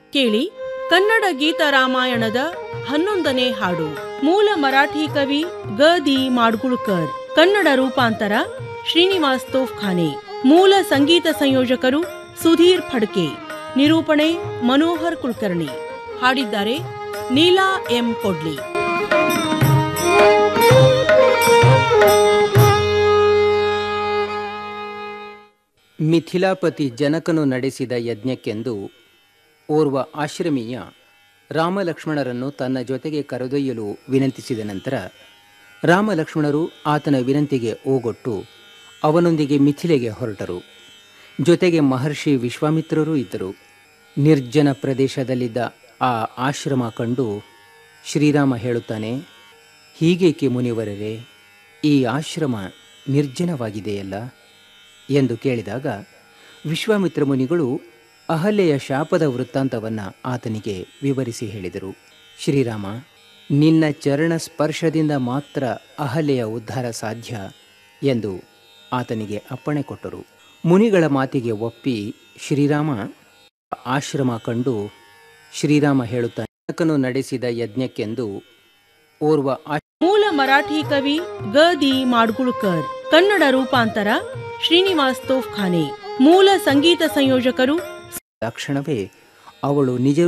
ಕೇಳಿ ಕನ್ನಡ ಗೀತ ರಾಮಾಯಣದ ಹನ್ನೊಂದನೇ ಹಾಡು ಮೂಲ ಮರಾಠಿ ಕವಿ ಗ ದಿ ಮಾಡ್ಗುಳ್ಕರ್ ಕನ್ನಡ ರೂಪಾಂತರ ಶ್ರೀನಿವಾಸ್ ತೋಫ್ಖಾನೆ ಮೂಲ ಸಂಗೀತ ಸಂಯೋಜಕರು ಸುಧೀರ್ ಫಡ್ಕೆ ನಿರೂಪಣೆ ಮನೋಹರ್ ಕುಲಕರ್ಣಿ ಹಾಡಿದ್ದಾರೆ ನೀಲಾ ಎಂ ಕೊಡ್ಲಿ ಮಿಥಿಲಾಪತಿ ಜನಕನು ನಡೆಸಿದ ಯಜ್ಞಕ್ಕೆಂದು ಓರ್ವ ಆಶ್ರಮೀಯ ರಾಮಲಕ್ಷ್ಮಣರನ್ನು ತನ್ನ ಜೊತೆಗೆ ಕರೆದೊಯ್ಯಲು ವಿನಂತಿಸಿದ ನಂತರ ರಾಮಲಕ್ಷ್ಮಣರು ಆತನ ವಿನಂತಿಗೆ ಓಗೊಟ್ಟು ಅವನೊಂದಿಗೆ ಮಿಥಿಲೆಗೆ ಹೊರಟರು ಜೊತೆಗೆ ಮಹರ್ಷಿ ವಿಶ್ವಾಮಿತ್ರರೂ ಇದ್ದರು ನಿರ್ಜನ ಪ್ರದೇಶದಲ್ಲಿದ್ದ ಆ ಆಶ್ರಮ ಕಂಡು ಶ್ರೀರಾಮ ಹೇಳುತ್ತಾನೆ ಹೀಗೇಕೆ ಮುನಿವರರೇ ಈ ಆಶ್ರಮ ನಿರ್ಜನವಾಗಿದೆಯಲ್ಲ ಎಂದು ಕೇಳಿದಾಗ ವಿಶ್ವಾಮಿತ್ರ ಮುನಿಗಳು ಅಹಲ್ಯೆಯ ಶಾಪದ ವೃತ್ತಾಂತವನ್ನು ಆತನಿಗೆ ವಿವರಿಸಿ ಹೇಳಿದರು ಶ್ರೀರಾಮ ನಿನ್ನ ಚರಣ ಸ್ಪರ್ಶದಿಂದ ಮಾತ್ರ ಅಹಲ್ಯೆಯ ಉದ್ಧಾರ ಸಾಧ್ಯ ಎಂದು ಆತನಿಗೆ ಅಪ್ಪಣೆ ಕೊಟ್ಟರು ಮುನಿಗಳ ಮಾತಿಗೆ ಒಪ್ಪಿ ಶ್ರೀರಾಮ ಆಶ್ರಮ ಕಂಡು ಶ್ರೀರಾಮ ಹೇಳುತ್ತಾನೆ ಜನಕನು ನಡೆಸಿದ ಯಜ್ಞಕ್ಕೆಂದು ಓರ್ವ ಆ- ಮೂಲ ಮರಾಠಿ ಕವಿ ಗ ದಿ ಮಾಡ್ಗುಳ್ಕರ್ ಕನ್ನಡ ರೂಪಾಂತರ ಶ್ರೀನಿವಾಸ್ ತೋಫ್ಖಾನೆ ಮೂಲ ಸಂಗೀತ ಸಂಯೋಜಕರು ತಕ್ಷಣವೇ ಅವಳು ನಿಜ